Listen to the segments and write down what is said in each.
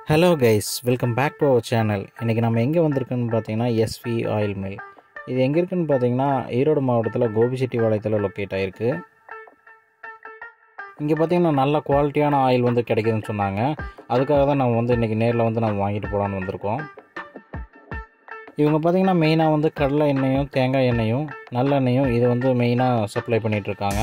hello guys welcome back to our channel இன்றைக்கி நம்ம எங்கே வந்திருக்கோன்னு பார்த்தீங்கன்னா எஸ்வி ஆயில் மில் இது எங்கே இருக்குன்னு பார்த்தீங்கன்னா ஈரோடு மாவட்டத்தில் கோபிச்செட்டிபாளையத்தில் லொக்கேட் ஆகிருக்கு இங்கே பார்த்தீங்கன்னா நல்ல குவாலிட்டியான ஆயில் வந்து கிடைக்குதுன்னு சொன்னாங்க அதுக்காக தான் நம்ம வந்து இன்றைக்கி நேரில் வந்து நம்ம வாங்கிட்டு போகலான்னு வந்திருக்கோம் இவங்க பார்த்தீங்கன்னா மெயினாக வந்து கடலை எண்ணெயும் தேங்காய் எண்ணெயும் நல்லெண்ணெயும் இது வந்து மெயினாக சப்ளை பண்ணிகிட்ருக்காங்க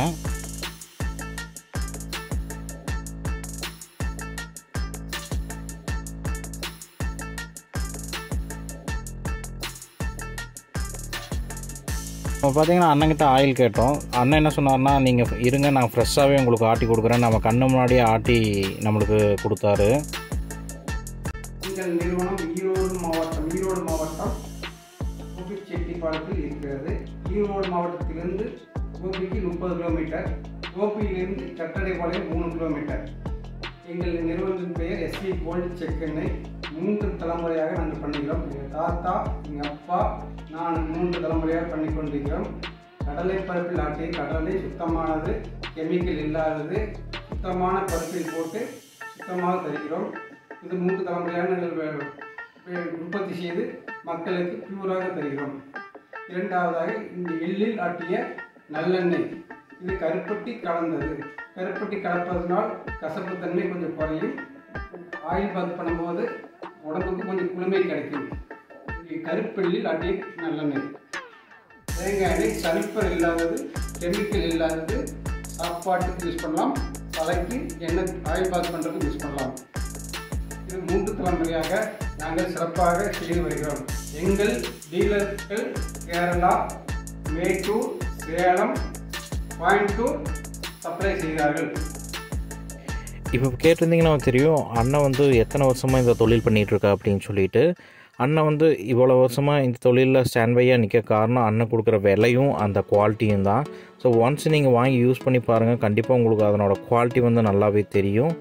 இப்போ பார்த்தீங்கன்னா அண்ணன்கிட்ட ஆயில் கேட்டோம் அண்ணன் என்ன சொன்னார்னா நீங்கள் இருங்க நான் ஃப்ரெஷ்ஷாகவே உங்களுக்கு ஆட்டி கொடுக்குறேன் நம்ம கண்ணு முன்னாடியே ஆட்டி நம்மளுக்கு கொடுத்தாரு எங்கள் நிறுவனம் ஈரோடு மாவட்டம் ஈரோடு மாவட்டம் கோபிச்செட்டிப்பாளையத்தில் இருக்கிறது ஈரோடு மாவட்டத்திலிருந்து கோபிக்கு முப்பது கிலோமீட்டர் கோபியிலிருந்து கட்டடைப்பாளையம் மூணு கிலோமீட்டர் எங்கள் நிறுவனத்தின் பெயர் எஸ்வி கோல்டு செக் எண்ணெய் மூன்று தலைமுறையாக நாங்கள் பண்ணுகிறோம் எங்கள் தாத்தா எங்கள் அப்பா நான் மூன்று தலைமுறையாக பண்ணி கொண்டிருக்கிறோம் கடலை பருப்பில் ஆட்டிய கடலை சுத்தமானது கெமிக்கல் இல்லாதது சுத்தமான பருப்பில் போட்டு சுத்தமாக தருகிறோம் இது மூன்று தலைமுறையாக நாங்கள் வே- வே- உற்பத்தி செய்து மக்களுக்கு பியூராக தருகிறோம் இரண்டாவதாக இந்த எள்ளில் ஆட்டிய நல்லெண்ணெய் இது கருப்பட்டி கலந்தது கருப்பட்டி கலப்பதனால் கசப்புத்தன்மை கொஞ்சம் குறையும் ஆயில் பாத் பண்ணும்போது உடம்புக்கு கொஞ்சம் குளுமை கிடைக்கும் இது கருப்பெள்ளில் ஆட்டிய நல்லெண்ணெய் தேங்காய் எண்ணெய் சல்ஃபர் இல்லாதது கெமிக்கல் இல்லாதது சாப்பாட்டுக்கு யூஸ் பண்ணலாம் தலைக்கு எண்ணெய் ஆயில் பாத் பண்ணுறதுக்கு யூஸ் பண்ணலாம் இது மூன்று தலைமுறையாக நாங்கள் சிறப்பாக செய்து வருகிறோம் எங்கள் டீலர்கள் கேரளா மேட்டூர் சேலம் கோயம்புத்தூர் சப்ளை செய்கிறார்கள் இப்போ கேட்டிருந்தீங்கன்னா தெரியும் அண்ணன் வந்து எத்தனை வருஷமாக இந்த தொழில் பண்ணிகிட்டு இருக்கா அப்படின்னு சொல்லிட்டு அண்ணன் வந்து இவ்வளோ வருஷமாக இந்த தொழிலில் ஸ்டாண்ட் பையாக நிற்க காரணம் அண்ணன் கொடுக்குற விலையும் அந்த குவாலிட்டியும் தான் ஸோ ஒன்ஸ் நீங்கள் வாங்கி யூஸ் பண்ணி பாருங்கள் கண்டிப்பாக உங்களுக்கு அதனோட குவாலிட்டி வந்து நல்லாவே தெரியும்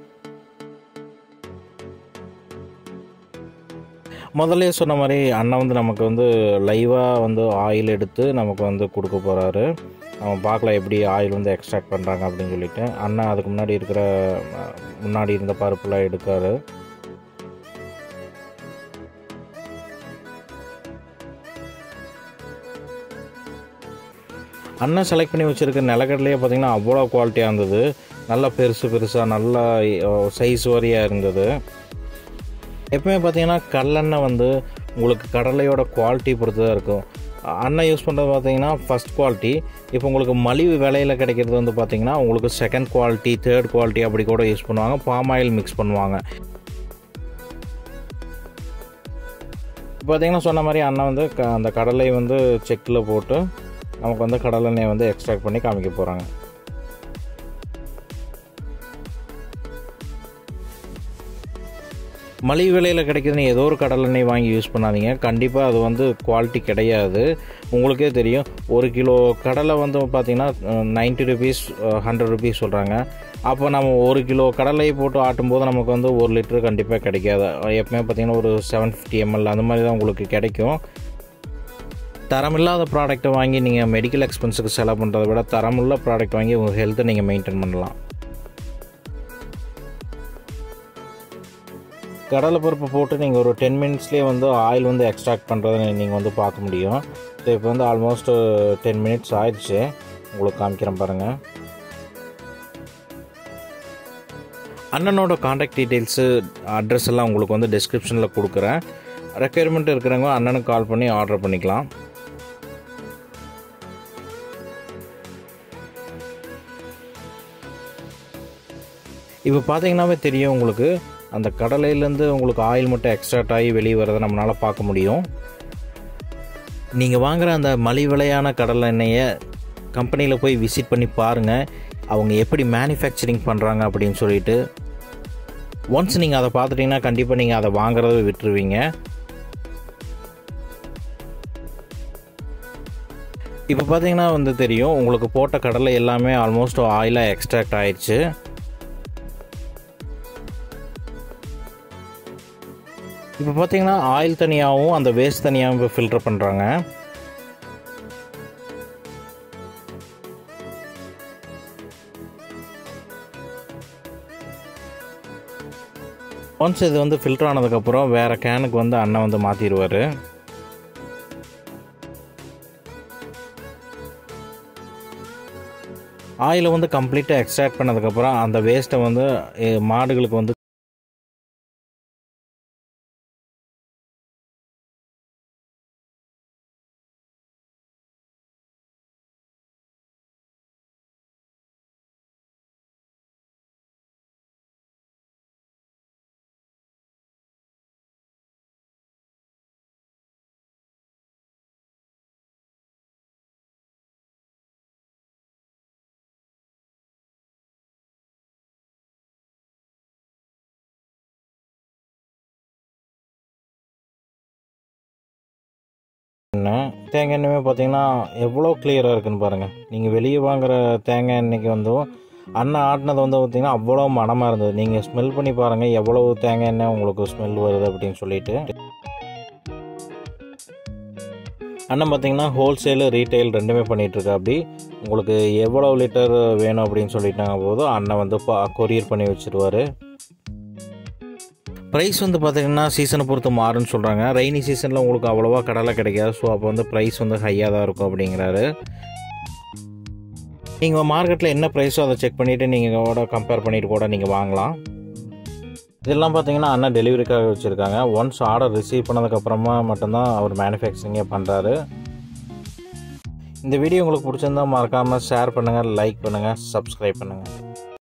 முதல்ல சொன்ன மாதிரி அண்ணன் வந்து நமக்கு வந்து லைவாக வந்து ஆயில் எடுத்து நமக்கு வந்து கொடுக்க போகிறாரு நம்ம பார்க்கலாம் எப்படி ஆயில் வந்து எக்ஸ்ட்ராக்ட் பண்ணுறாங்க அப்படின்னு சொல்லிட்டு அண்ணன் அதுக்கு முன்னாடி இருக்கிற அஹ், முன்னாடி இருந்த பருப்புலாம் எடுக்காரு அண்ணன் செலக்ட் பண்ணி வச்சுருக்க நிலக்கடலையே பார்த்தீங்கன்னா அவ்வளோ குவாலிட்டியாக இருந்தது நல்லா பெருசு பெருசாக நல்லா சைஸ் வரியாக இருந்தது எப்பவுமே பார்த்தீங்கன்னா கடலெண்ணெய் வந்து உங்களுக்கு கடலையோட குவாலிட்டி பொறுத்து தான் இருக்கும் அண்ணன் யூஸ் பண்ணுறது பார்த்தீங்கன்னா ஃபஸ்ட் குவாலிட்டி இப்போ உங்களுக்கு மலிவு விலையில் கிடைக்கிறது வந்து பார்த்தீங்கன்னா உங்களுக்கு செகண்ட் குவாலிட்டி தேர்ட் குவாலிட்டி அப்படி கூட யூஸ் பண்ணுவாங்க பாம் ஆயில் மிக்ஸ் பண்ணுவாங்க இப்போ பார்த்தீங்கன்னா சொன்ன மாதிரி அண்ணன் வந்து க- அந்த கடலை வந்து செக்கில் போட்டு நமக்கு வந்து கடலெண்ணெய் வந்து எக்ஸ்ட்ராக்ட் பண்ணி காமிக்க போகிறாங்க மலிவு விலையில் கிடைக்குதுன்னு ஏதோ ஒரு கடலெண்ணெய் வாங்கி யூஸ் பண்ணாதீங்க கண்டிப்பாக அது வந்து குவாலிட்டி கிடையாது உங்களுக்கே தெரியும் ஒரு கிலோ கடலை வந்து பார்த்தீங்கன்னா நைன்ட்டி ருபீஸ் ஹண்ட்ரட் ருபீஸ் சொல்கிறாங்க அப்போ நம்ம ஒரு கிலோ கடலை போட்டு ஆட்டும்போது நமக்கு வந்து ஒரு லிட்டர் கண்டிப்பாக கிடைக்காது எப்பவுமே பார்த்தீங்கன்னா ஒரு செவன் ஃபிஃப்டி எம்எல் அந்த மாதிரி தான் உங்களுக்கு கிடைக்கும் தரமில்லாத ப்ராடக்ட்டை வாங்கி நீங்கள் மெடிக்கல் எக்ஸ்பென்ஸுக்கு செலவு பண்ணுறதை விட தரமுள்ள ப்ராடக்ட் வாங்கி உங்கள் ஹெல்த்தை நீங்கள் மெயின்டைன் பண்ணலாம் கடலை பருப்பு போட்டு நீங்கள் ஒரு டென் மினிட்ஸ்லேயே வந்து ஆயில் வந்து எக்ஸ்ட்ராக்ட் பண்ணுறதை நீங்கள் வந்து பார்க்க முடியும் ஸோ இப்போ வந்து ஆல்மோஸ்ட் டென் மினிட்ஸ் ஆயிடுச்சு உங்களுக்கு காமிக்கிறேன் பாருங்கள் அண்ணனோட காண்டாக்ட் டீட்டெயில்ஸு அட்ரஸ் எல்லாம் உங்களுக்கு வந்து டிஸ்கிரிப்ஷனில் கொடுக்குறேன் ரெக்குயர்மெண்ட் இருக்கிறவங்க அண்ணனுக்கு கால் பண்ணி ஆர்டர் பண்ணிக்கலாம் இப்போ பார்த்தீங்கன்னாவே தெரியும் உங்களுக்கு அந்த கடலையிலேருந்து உங்களுக்கு ஆயில் மட்டும் எக்ஸ்ட்ராக்ட் ஆகி வெளியே வரதை நம்மளால் பார்க்க முடியும் நீங்கள் வாங்குகிற அந்த மலி விலையான கடலை எண்ணெயை கம்பெனியில் போய் விசிட் பண்ணி பாருங்கள் அவங்க எப்படி மேனுஃபேக்சரிங் பண்ணுறாங்க அப்படின்னு சொல்லிட்டு ஒன்ஸ் நீங்கள் அதை பார்த்துட்டிங்கன்னா கண்டிப்பாக நீங்கள் அதை வாங்குறத விட்டுருவீங்க இப்போ பார்த்தீங்கன்னா வந்து தெரியும் உங்களுக்கு போட்ட கடலை எல்லாமே ஆல்மோஸ்ட் ஆயிலாக எக்ஸ்ட்ராக்ட் ஆயிடுச்சு இப்போ பார்த்தீங்கன்னா ஆயில் தனியாகவும் அந்த வேஸ்ட் தனியாகவும் இப்போ ஃபில்டர் பண்ணுறாங்க ஒன்ஸ் இது வந்து ஃபில்டர் ஆனதுக்கப்புறம் வேறு கேனுக்கு வந்து அண்ணன் வந்து மாற்றிடுவார் ஆயிலை வந்து கம்ப்ளீட்டாக எக்ஸ்ட்ராக்ட் பண்ணதுக்கப்புறம் அந்த வேஸ்ட்டை வந்து எ- மாடுகளுக்கு வந்து எண்ணெய் தேங்காய் எண்ணெயுமே பார்த்தீங்கன்னா எவ்வளோ கிளியராக இருக்குன்னு பாருங்கள் நீங்கள் வெளியே வாங்குற தேங்காய் எண்ணெய்க்கு வந்து அண்ணன் ஆட்டினது வந்து பார்த்தீங்கன்னா அவ்வளோ மனமாக இருந்தது நீங்கள் ஸ்மெல் பண்ணி பாருங்கள் எவ்வளோ தேங்காய் எண்ணெய் உங்களுக்கு ஸ்மெல் வருது அப்படின்னு சொல்லிட்டு அண்ணன் பார்த்தீங்கன்னா ஹோல்சேலு ரீட்டைல் ரெண்டுமே பண்ணிகிட்ருக்கா அப்படி உங்களுக்கு எவ்வளோ லிட்டர் வேணும் அப்படின்னு சொல்லிட்டாங்க போதும் அண்ணன் வந்து கொரியர் பண்ணி வச்சுருவார் ப்ரைஸ் வந்து பார்த்தீங்கன்னா சீசனை பொறுத்து மாறுன்னு சொல்கிறாங்க ரெய்னி சீசனில் உங்களுக்கு அவ்வளோவா கடலை கிடைக்காது ஸோ அப்போ வந்து ப்ரைஸ் வந்து ஹையாக தான் இருக்கும் அப்படிங்கிறாரு நீங்கள் மார்க்கெட்டில் என்ன ப்ரைஸோ அதை செக் பண்ணிவிட்டு நீங்கள் கூட கம்பேர் பண்ணிட்டு கூட நீங்கள் வாங்கலாம் இதெல்லாம் பார்த்தீங்கன்னா அண்ணன் டெலிவரிக்காக வச்சுருக்காங்க ஒன்ஸ் ஆர்டர் ரிசீவ் பண்ணதுக்கப்புறமா மட்டும்தான் அவர் மேனுஃபேக்சரிங்கே பண்ணுறாரு இந்த வீடியோ உங்களுக்கு பிடிச்சிருந்தா மறக்காமல் ஷேர் பண்ணுங்கள் லைக் பண்ணுங்கள் சப்ஸ்கிரைப் பண்ணுங்கள்